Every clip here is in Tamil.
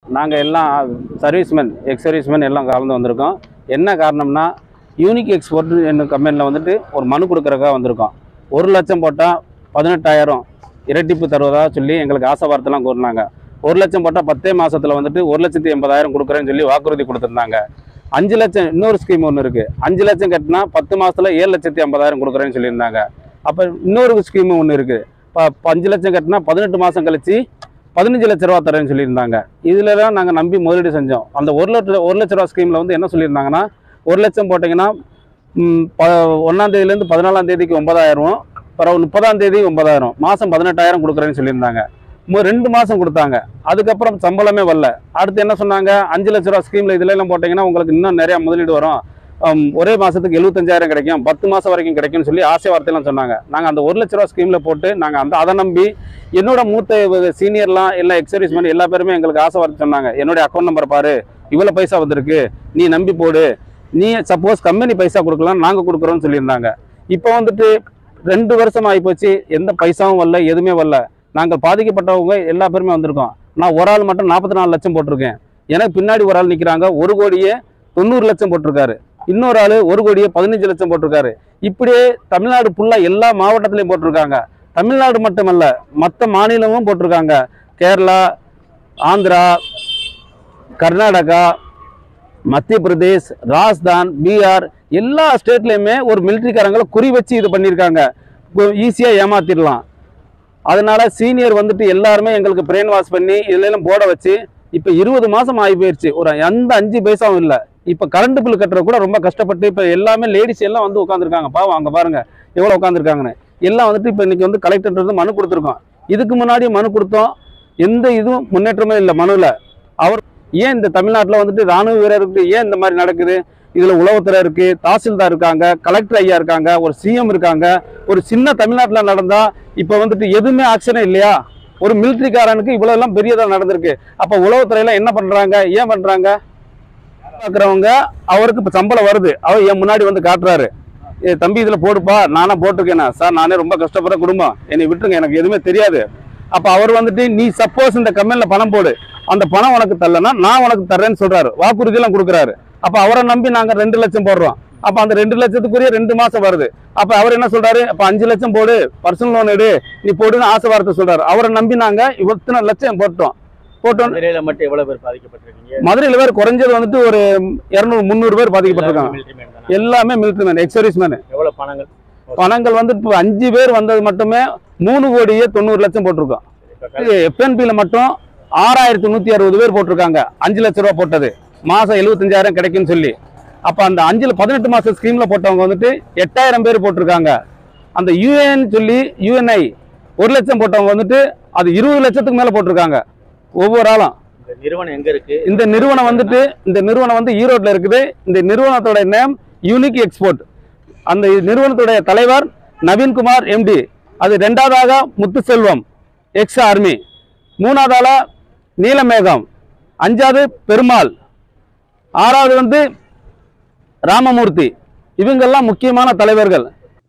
நாங்கள் எல்லாம் சர்வீஸ்மேன் எக்ஸ் சர்வீஸ்மேன் எல்லாம் கலந்து வந்திருக்கோம் என்ன காரணம்னா யூனிக் எக்ஸ்போர்ட் என்னும் கம்பெனியில் வந்துட்டு ஒரு மனு கொடுக்குறக்காக வந்திருக்கோம் ஒரு லட்சம் போட்டால் பதினெட்டாயிரம் இரட்டிப்பு தருவதாக சொல்லி எங்களுக்கு ஆசை வார்த்தைலாம் கூறினாங்க ஒரு லட்சம் போட்டால் பத்தே மாசத்துல வந்துட்டு ஒரு லட்சத்தி எண்பதாயிரம் கொடுக்குறேன்னு சொல்லி வாக்குறுதி கொடுத்துருந்தாங்க அஞ்சு லட்சம் இன்னொரு ஸ்கீம் ஒன்று இருக்குது அஞ்சு லட்சம் கட்டினா பத்து மாசத்துல ஏழு லட்சத்தி ஐம்பதாயிரம் கொடுக்குறேன்னு சொல்லியிருந்தாங்க அப்போ இன்னொரு ஸ்கீம் ஒன்று இருக்குது இப்போ அஞ்சு லட்சம் கட்டினா பதினெட்டு மாதம் கழிச்சு பதினஞ்சு லட்ச ரூபா தரேன்னு சொல்லியிருந்தாங்க இதுலலாம் நாங்கள் நம்பி முதலீடு செஞ்சோம் அந்த ஒரு லட்ச ஒரு லட்ச ரூபா ஸ்கீமில் வந்து என்ன சொல்லியிருந்தாங்கன்னா ஒரு லட்சம் போட்டிங்கன்னா ம், ப ஒன்றாம் தேதியிலேருந்து பதினாலாம் தேதிக்கு ஒன்பதாயிரம் பிறகு முப்பதாம் தேதி ஒன்பதாயிரம் மாதம் பதினெட்டாயிரம் கொடுக்குறேன்னு சொல்லியிருந்தாங்க மு- ரெண்டு மாதம் கொடுத்தாங்க அதுக்கப்புறம் சம்பளமே வரல அடுத்து என்ன சொன்னாங்க அஞ்சு லட்ச ரூபா ஸ்கீமில் இதுல எல்லாம் போட்டிங்கன்னா உங்களுக்கு இன்னும் நிறையா முதலீடு வரும் ஹம், ஒரே மாதத்துக்கு எழுபத்தஞ்சாயிரம் கிடைக்கும் பத்து மாதம் வரைக்கும் கிடைக்கும்னு சொல்லி ஆசை வார்த்தையெல்லாம் சொன்னாங்க நாங்கள் அந்த ஒரு லட்ச ரூபா ஸ்கீமில் போட்டு நாங்கள் அந்த அதை நம்பி என்னோட மூத்த சீனியர்லாம் எல்லாம் எக்ஸர்வீஸ் பண்ணி எல்லா பேருமே எங்களுக்கு ஆசை வார்த்தை சொன்னாங்க என்னுடைய அக்கௌண்ட் நம்பர் பாரு இவ்வளோ பைசா வந்திருக்கு நீ நம்பி போடு நீ சப்போஸ் கம்பெனி பைசா கொடுக்கலாம் நாங்கள் கொடுக்குறோம்னு சொல்லியிருந்தாங்க இப்போ வந்துட்டு ரெண்டு வருஷம் ஆகிப்போச்சு எந்த பைசாவும் வரல எதுவுமே வரல நாங்கள் பாதிக்கப்பட்டவங்க எல்லா பேருமே வந்திருக்கோம் நான் ஒரு ஆள் மட்டும் நாற்பத்தி நாலு லட்சம் போட்டிருக்கேன் எனக்கு பின்னாடி ஒரு ஆள் நிற்கிறாங்க ஒரு கோடியே தொண்ணூறு லட்சம் போட்டிருக்காரு இன்னொரு ஆள் ஒரு கோடியே பதினஞ்சு லட்சம் போட்டிருக்காரு இப்படியே தமிழ்நாடு ஃபுல்லாக எல்லா மாவட்டத்திலையும் போட்டிருக்காங்க தமிழ்நாடு மட்டுமல்ல மற்ற மாநிலமும் போட்டிருக்காங்க கேரளா ஆந்திரா கர்நாடகா மத்திய பிரதேஷ் ராஜஸ்தான் பீகார் எல்லா ஸ்டேட்லேயுமே ஒரு மிலிட்ரிக்காரங்களை குறி வச்சு இது பண்ணியிருக்காங்க ஈஸியாக ஏமாத்திடலாம் அதனால சீனியர் வந்துட்டு எல்லாருமே எங்களுக்கு பிரெயின் வாஷ் பண்ணி இதுல எல்லாம் போட வச்சு இப்போ இருபது மாதம் ஆகி போயிடுச்சு ஒரு எந்த அஞ்சு பைசாவும் இல்லை இப்போ கரண்ட் பில் கட்டுற கூட ரொம்ப கஷ்டப்பட்டு இப்போ எல்லாமே லேடிஸ் எல்லாம் வந்து உட்காந்துருக்காங்க பாவம் அங்கே பாருங்க எவ்வளோ உட்காந்துருக்காங்கன்னு எல்லாம் வந்துட்டு இப்போ இன்னைக்கு வந்து கலெக்டர் வந்து மனு கொடுத்துருக்கோம் இதுக்கு முன்னாடி மனு கொடுத்தோம் எந்த இதுவும் முன்னேற்றமே இல்லை மனுவில் அவர் ஏன் இந்த தமிழ்நாட்டில் வந்துட்டு ராணுவ வீரருக்கு ஏன் இந்த மாதிரி நடக்குது இதில் உளவுத்துறை இருக்கு தாசில்தார் இருக்காங்க கலெக்டர் ஐயா இருக்காங்க ஒரு சிஎம் இருக்காங்க ஒரு சின்ன தமிழ்நாட்டில் நடந்தா இப்போ வந்துட்டு எதுவுமே ஆக்ஷனே இல்லையா ஒரு மிலிட்ரிக்காரனுக்கு இவ்வளோ எல்லாம் பெரியதாக நடந்திருக்கு அப்போ உளவுத்துறையில என்ன பண்றாங்க ஏன் பண்றாங்க பார்க்குறவங்க அவருக்கு இப்போ சம்பளம் வருது அவர் என் முன்னாடி வந்து காட்டுறாரு ஏ தம்பி இதில் போடுப்பா நானா போட்டிருக்கேனா சார் நானே ரொம்ப கஷ்டப்படுற குடும்பம் என்னை விட்டுருங்க எனக்கு எதுவுமே தெரியாது அப்போ அவர் வந்துட்டு நீ சப்போஸ் இந்த கம்பெனியில் பணம் போடு அந்த பணம் உனக்கு தரலன்னா நான் உனக்கு தர்றேன்னு சொல்றாரு வாக்குறுதியெல்லாம் கொடுக்குறாரு அப்போ அவரை நம்பி நாங்கள் ரெண்டு லட்சம் போடுறோம் அப்போ அந்த ரெண்டு லட்சத்துக்குரிய ரெண்டு மாசம் வருது அப்போ அவர் என்ன சொல்றாரு அப்போ அஞ்சு லட்சம் போடு பர்சனல் லோன் எடு நீ போடுன்னு ஆசை வார்த்தை சொல்றாரு அவரை நம்பி நாங்க இத்தனை லட்சம் போட்டோம் போட்டோம் மதுரையில மட்டும் எவ்வளவு பேர் பாதிக்கப்பட்டிருக்கீங்க மதுரையில் பேர் குறைஞ்சது வந்துட்டு ஒரு இரநூறு முந்நூறு பேர் பாதிக்கப்பட்டிருக்காங்க military men தானா? எல்லாமே மிலிட்ரி மேன் எக்ஸர்வீஸ் மேன் எவ்வளவு பணங்கள் பணங்கள் வந்து இப்போ அஞ்சு பேர் வந்தது மட்டுமே மூணு கோடியே தொண்ணூறு லட்சம் போட்டிருக்கோம் இப்ப எஃப்என்பியில் மட்டும் ஆறாயிரத்தி நூற்றி அறுபது பேர் போட்டிருக்காங்க அஞ்சு லட்ச ரூபா போட்டது மாதம் எழுபத்தஞ்சாயிரம் கிடைக்கும்னு சொல்லி அப்போ அந்த அஞ்சில் பதினெட்டு மாதம் ஸ்கீமில் போட்டவங்க வந்துட்டு எட்டாயிரம் பேர் போட்டிருக்காங்க அந்த யூஎன் சொல்லி யூஎன்ஐ ஒரு லட்சம் போட்டவங்க வந்துட்டு அது இருபது லட்சத்துக்கு மேலே போட்டிருக்காங்க ஒவ்வொரு ஆளும் இந்த நிறுவனம் எங்க இருக்கு இந்த நிறுவனம் வந்துட்டு இந்த நிறுவனம் வந்து ஈரோட்டில் இருக்குது இந்த நிறுவனத்தோட நேம் யூனிக் எக்ஸ்போர்ட் அந்த நிறுவனத்துடைய தலைவர் நவீன்குமார் எம்டி அது ரெண்டாவதாக முத்துசெல்வம் எக்ஸ் ஆர்மி மூணாவதால நீலமேகம் அஞ்சாவது பெருமாள் ஆறாவது வந்து ராமமூர்த்தி இவங்கெல்லாம் முக்கியமான தலைவர்கள்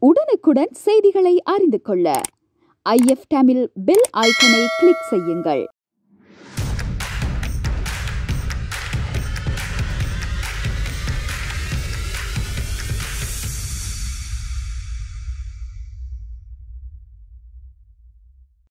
உடனுக்குடன் செய்திகளை அறிந்து கொள்ள ஐஎஃப் தமிழ் பெல் ஐக்கனை கிளிக் செய்யுங்கள்